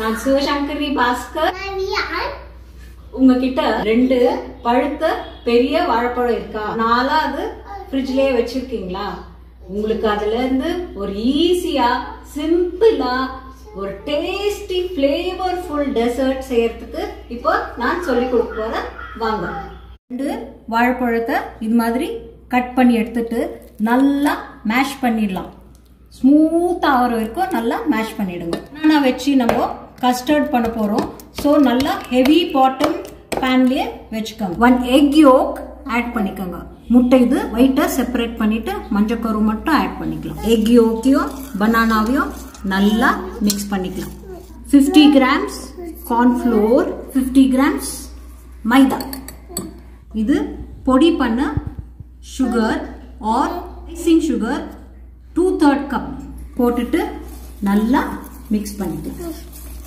நான் சிவசங்கரி பாஸ்கர் Marian. உங்ககிட்ட ரெண்டு பழுத்த பெரிய வாழைப்பழம் இருக்கா நாலாவது ஃப்ரிட்ஜ்லயே வச்சிருக்கீங்களா உங்களுக்கு அதுல இருந்து ஒரு ஈஸியா சிம்பிளா ஒரு டேஸ்டி ஃபிளேவர்ஃபுல் டெசர்ட் செய்யறதுக்கு இப்போ நான் சொல்லி கொடுக்க போறேன் வாங்க ரெண்டு வாழைப்பழத்தை இது மாதிரி கட் பண்ணி எடுத்துட்டு நல்லா மேஷ் பண்ணிடலாம் ஸ்மூத்தா ஆகிற வரைக்கும் நல்லா மேஷ் பண்ணிடுங்க நான் வச்சு நம்ம கஸ்டர்ட் பண்ண போறோம் ஸோ நல்லா ஹெவி பாட்டம் பேன்லயே வச்சுக்கோங்க ஒன் எக் யோக் ஆட் பண்ணிக்கோங்க முட்டை இது ஒயிட்டை செப்பரேட் பண்ணிட்டு மஞ்சக்கரு மட்டும் ஆட் பண்ணிக்கலாம் எக் யோக்கையும் பனானாவையும் நல்லா மிக்ஸ் பண்ணிக்கலாம் 50 கிராம்ஸ் கார்ன்ஃப்ளோர் 50 கிராம்ஸ் மைதா இது பொடி பண்ண sugar or icing sugar two third cup போட்டுட்டு நல்லா மிக்ஸ் பண்ணிக்கலாம்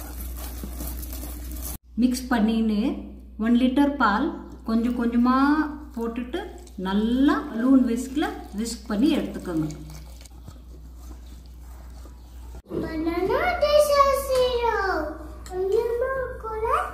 மிக்ஸ் பண்ணின்னு ஒன் லிட்டர் பால் கொஞ்சம் கொஞ்சமாக போட்டுட்டு நல்லா லூன் விஸ்கில் விஸ்க் பண்ணி எடுத்துக்கோங்க Banana dessert syrup. Remember, correct?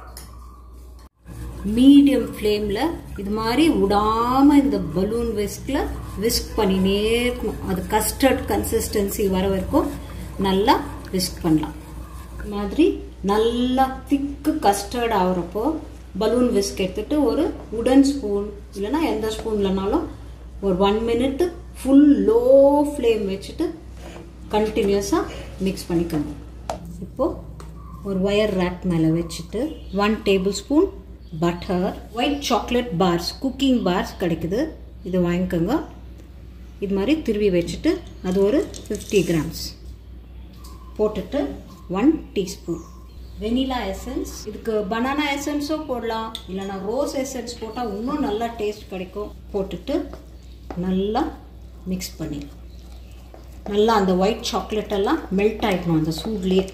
Medium ஃப்ளேமில் இது மாதிரி விடாம இந்த பலூன் விஸ்கில் விஸ்க் பண்ணினே இருக்கணும் அது கஸ்டர்ட் கன்சிஸ்டன்சி வர வரைக்கும் நல்லா விஸ்க் பண்ணலாம் இது மாதிரி நல்லா திக்கு கஸ்டர்ட் ஆகுறப்போ பலூன் விஸ்க் எடுத்துட்டு ஒரு உடன் ஸ்பூன் இல்லைன்னா எந்த ஸ்பூன்லனாலும் ஒரு one minute full low flame வச்சுட்டு கண்டினியூஸாக மிக்ஸ் பண்ணிக்கணும் இப்போது ஒரு ஒயர் ரேக் மேலே வச்சுட்டு one tablespoon butter white chocolate bars cooking bars கிடைக்குது இது வாங்கிக்கோங்க இது மாதிரி திருவி வச்சுட்டு அது ஒரு ஃபிஃப்டி கிராம்ஸ் போட்டுட்டு ஒன் டீஸ்பூன் வெனிலா எசன்ஸ் இதுக்கு பனானா எசன்ஸும் போடலாம் இல்லைனா ரோஸ் எசன்ஸ் போட்டால் இன்னும் நல்லா டேஸ்ட் கிடைக்கும் போட்டுட்டு நல்லா மிக்ஸ் பண்ணிடலாம் நல்லா அந்த ஒயிட் சாக்லேட் எல்லாம் மெல்ட் ஆகிக்கணும் அந்த சூட்லேயே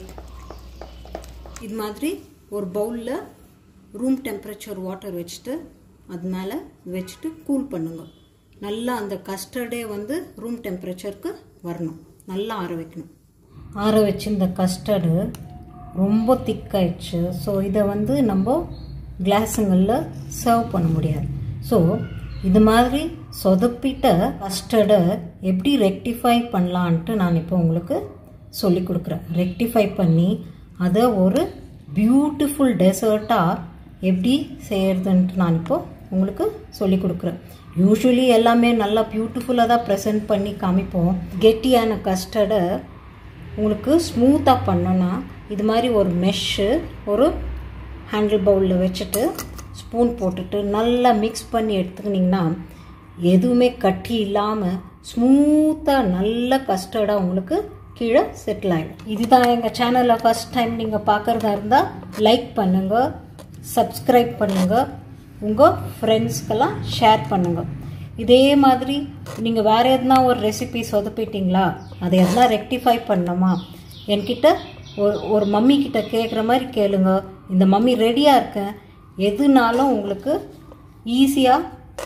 இது மாதிரி ஒரு பவுலில் ரூம் டெம்பரேச்சர் வாட்டர் வச்சுட்டு அது மேலே வச்சுட்டு கூல் பண்ணுங்க நல்லா அந்த கஸ்டர்டே வந்து ரூம் டெம்பரேச்சருக்கு வரணும் நல்லா ஆற வைக்கணும் ஆற வச்சிருந்த கஸ்டர்டு ரொம்ப திக்காயிடுச்சு ஸோ இதை வந்து நம்ம கிளாஸுங்களில் சர்வ் பண்ண முடியாது ஸோ இது மாதிரி சொதப்பிட்ட கஸ்டர்டை எப்படி ரெக்டிஃபை பண்ணலான்ட்டு நான் இப்போ உங்களுக்கு சொல்லி கொடுக்குறேன் ரெக்டிஃபை பண்ணி அதை ஒரு பியூட்டிஃபுல் டெசர்ட்டாக எப்படி செய்யறதுன்ட்டு நான் இப்போ உங்களுக்கு சொல்லி கொடுக்குறேன் யூஸ்வலி எல்லாமே நல்லா பியூட்டிஃபுல்லாக தான் ப்ரெசென்ட் பண்ணி காமிப்போம் கெட்டியான கஸ்டர்டை உங்களுக்கு ஸ்மூத்தாக பண்ணோன்னா இது மாதிரி ஒரு மெஷ்ஷு ஒரு ஹேண்டில் பவுலில் வச்சுட்டு ஸ்பூன் போட்டுட்டு நல்லா மிக்ஸ் பண்ணி எடுத்துக்கிட்டிங்கன்னா எதுவுமே கட்டி இல்லாமல் ஸ்மூத்தாக நல்ல கஸ்டர்டாக உங்களுக்கு கீழே செட்டில் ஆகிடும் இதுதான் எங்கள் சேனலில் ஃபஸ்ட் டைம் நீங்கள் பார்க்குறதா இருந்தால் லைக் பண்ணுங்கள் சப்ஸ்கிரைப் பண்ணுங்கள் உங்கள் ஃப்ரெண்ட்ஸ்க்கெல்லாம் ஷேர் பண்ணுங்கள் இதே மாதிரி நீங்கள் வேறு எதுனா ஒரு ரெசிபி சொதப்பிட்டீங்களா அதை எதனா ரெக்டிஃபை பண்ணணுமா என்கிட்ட ஒரு ஒரு மம்மி கிட்ட கேட்குற மாதிரி கேளுங்க இந்த மம்மி ரெடியாக இருக்கேன் எதுனாலும் உங்களுக்கு ஈஸியாக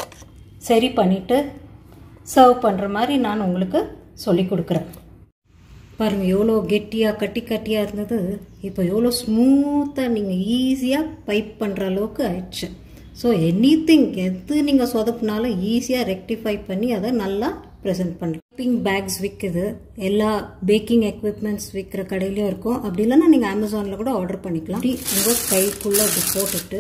சரி பண்ணிவிட்டு சர்வ் பண்ணுற மாதிரி நான் உங்களுக்கு சொல்லி கொடுக்குறேன் பாருங்கள் எவ்வளோ கெட்டியாக கட்டி கட்டியாக இருந்தது இப்போ எவ்வளோ ஸ்மூத்தாக நீங்கள் ஈஸியாக பைப் பண்ணுற அளவுக்கு ஆயிடுச்சு ஸோ எனி திங் எது நீங்கள் சொதப்புனாலும் ஈஸியாக ரெக்டிஃபை பண்ணி அதை நல்லா ப்ரெசென்ட் பண்ணலாம் ஷிப்பிங் பேக்ஸ் விற்குது எல்லா பேக்கிங் எக்யூப்மெண்ட்ஸ் விற்கிற கடையிலையும் இருக்கும் அப்படி இல்லைன்னா நீங்கள் அமேசானில் கூட ஆர்டர் பண்ணிக்கலாம் அப்படி உங்கள் கைக்குள்ளே அப்படி போட்டுட்டு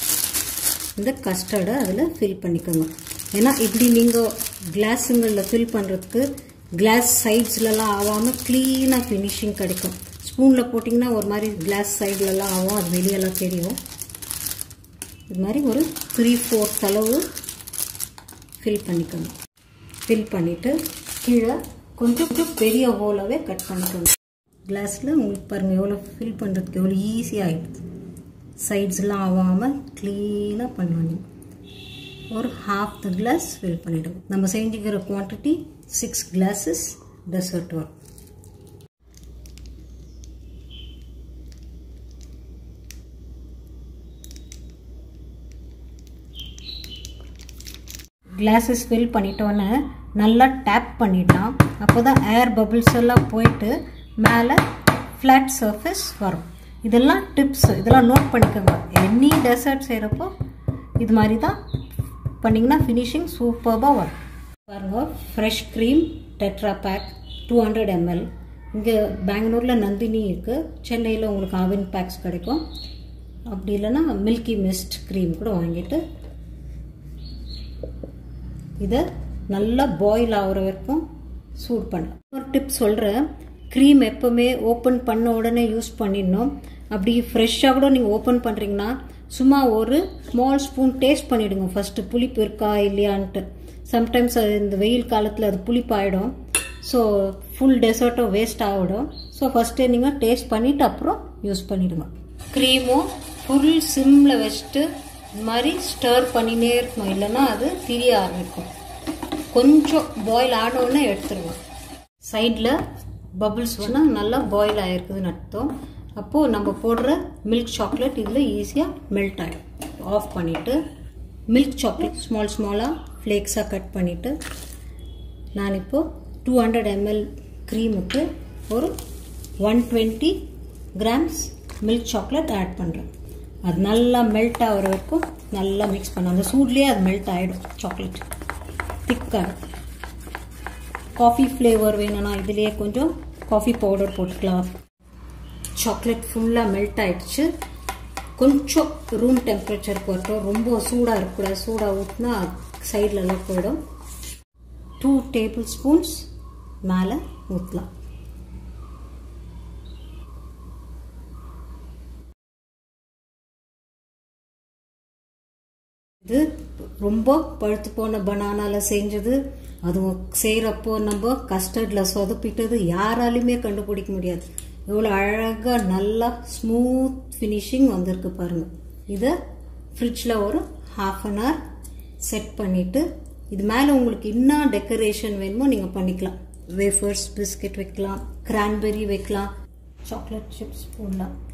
இந்த கஸ்டர்டை அதில் ஃபில் பண்ணிக்கோங்க ஏன்னா இப்படி நீங்கள் கிளாஸுங்களில் ஃபில் பண்ணுறதுக்கு கிளாஸ் சைட்ஸ்லலாம் ஆகாமல் க்ளீனாக ஃபினிஷிங் கிடைக்கும் ஸ்பூனில் போட்டிங்கன்னா ஒரு மாதிரி கிளாஸ் சைட்லலாம் ஆகும் அது வெளியெல்லாம் தெரியும் இது மாதிரி ஒரு த்ரீ ஃபோர்த் அளவு ஃபில் பண்ணிக்கோங்க ஃபில் பண்ணிவிட்டு கீழே கொஞ்சம் கொஞ்சம் பெரிய ஹோலாகவே கட் பண்ணிக்கோங்க கிளாஸில் உங்களுக்கு பாருங்கள் எவ்வளோ ஃபில் பண்ணுறதுக்கு எவ்வளோ ஈஸியாக ஆகிடுது சைட்ஸ்லாம் ஆகாமல் க்ளீனாக பண்ணுவாங்க ஒரு ஹாஃப் த கிளாஸ் ஃபில் பண்ணிவிடுவோம் நம்ம செஞ்சுக்கிற குவான்டிட்டி சிக்ஸ் கிளாஸஸ் டெசர்ட் வரும் கிளாஸஸ் ஃபில் பண்ணிட்டோன்னே நல்லா டேப் பண்ணிடலாம் அப்போ தான் ஏர் பபிள்ஸ் எல்லாம் போயிட்டு மேலே ஃப்ளாட் சர்ஃபேஸ் வரும் இதெல்லாம் டிப்ஸ் இதெல்லாம் நோட் பண்ணிக்கோங்க எனி டெசர்ட் செய்கிறப்போ இது மாதிரி தான் பண்ணிங்கன்னா ஃபினிஷிங் சூப்பராக வரும் பாருங்கள் fresh cream tetra pack two hundred ML இங்கே பெங்களூரில் நந்தினி இருக்குது சென்னையில் உங்களுக்கு ஆவின் பேக்ஸ் கிடைக்கும் அப்படி இல்லைன்னா மில்கி மிஸ்ட் க்ரீம் கூட வாங்கிட்டு இதை நல்லா பாயில் ஆகிற வரைக்கும் சூட் பண்ணலாம் ஒரு டிப் சொல்கிறேன் க்ரீம் எப்போவுமே ஓப்பன் பண்ண உடனே யூஸ் பண்ணிடணும் அப்படி ஃப்ரெஷ்ஷாக கூட நீங்கள் ஓப்பன் பண்ணுறீங்கன்னா சும்மா ஒரு ஸ்மால் ஸ்பூன் டேஸ்ட் பண்ணிவிடுங்க ஃபஸ்ட்டு புளிப்பு இருக்கா இல்லையான்ட்டு சம்டைம்ஸ் அது இந்த வெயில் காலத்தில் அது புளிப்பாயிடும் ஸோ ஃபுல் டெசர்ட்டும் வேஸ்ட் ஆகிடும் ஸோ ஃபஸ்ட்டே நீங்கள் டேஸ்ட் பண்ணிவிட்டு அப்புறம் யூஸ் பண்ணிவிடுங்க க்ரீமும் ஃபுல் சிம்மில் வச்சுட்டு இந்த மாதிரி ஸ்டர் பண்ணினே இருக்கணும் இல்லைன்னா அது திரிய ஆரம்பிக்கும் கொஞ்சம் பாயில் ஆனோடனே எடுத்துருங்க சைடில் பபுள்ஸ் வேணால் நல்லா பாயில் ஆகிருக்குதுன்னு அர்த்தம் அப்போது நம்ம போடுற மில்க் சாக்லேட் இதில் ஈஸியாக மெல்ட் ஆகிடும் ஆஃப் பண்ணிவிட்டு மில்க் சாக்லேட் ஸ்மால் ஸ்மாலாக ஃப்ளேக்ஸாக கட் பண்ணிவிட்டு நான் இப்போது டூ ஹண்ட்ரட் எம்எல் க்ரீமுக்கு ஒரு one twenty grams milk chocolate add பண்ணுறேன் அது நல்லா மெல்ட் ஆகிற வரைக்கும் நல்லா மிக்ஸ் பண்ண அந்த சூட்லேயே அது மெல்ட் ஆகிடும் சாக்லேட் திக்காக காஃபி ஃப்ளேவர் வேணும்னா இதுலேயே கொஞ்சம் காஃபி பவுடர் போட்டுக்கலாம் சாக்லேட் ஃபுல்லாக மெல்ட் ஆயிடுச்சு கொஞ்சம் ரூம் டெம்பரேச்சருக்கு வரட்டும் ரொம்ப சூடாக இருக்கக்கூடாது சூடாக ஊற்றினா சைட்லலாம் போயிடும் டூ டேபிள் ஸ்பூன்ஸ் மேலே ஊற்றலாம் இது ரொம்ப பழுத்து போன பனானால செஞ்சது அதுவும் செய்கிறப்போ நம்ம கஸ்டர்டில் சொதப்பிட்டது யாராலையுமே கண்டுபிடிக்க முடியாது எவ்வளோ அழகாக நல்லா ஸ்மூத் ஃபினிஷிங் வந்திருக்கு பாருங்கள் இதை ஃப்ரிட்ஜில் ஒரு ஹாஃப் அன் ஹவர் செட் பண்ணிவிட்டு இது மேலே உங்களுக்கு இன்னும் டெக்கரேஷன் வேணுமோ நீங்கள் பண்ணிக்கலாம் வேஃபர்ஸ் பிஸ்கெட் வைக்கலாம் கிரான்பெரி வைக்கலாம் சாக்லேட் சிப்ஸ் போடலாம்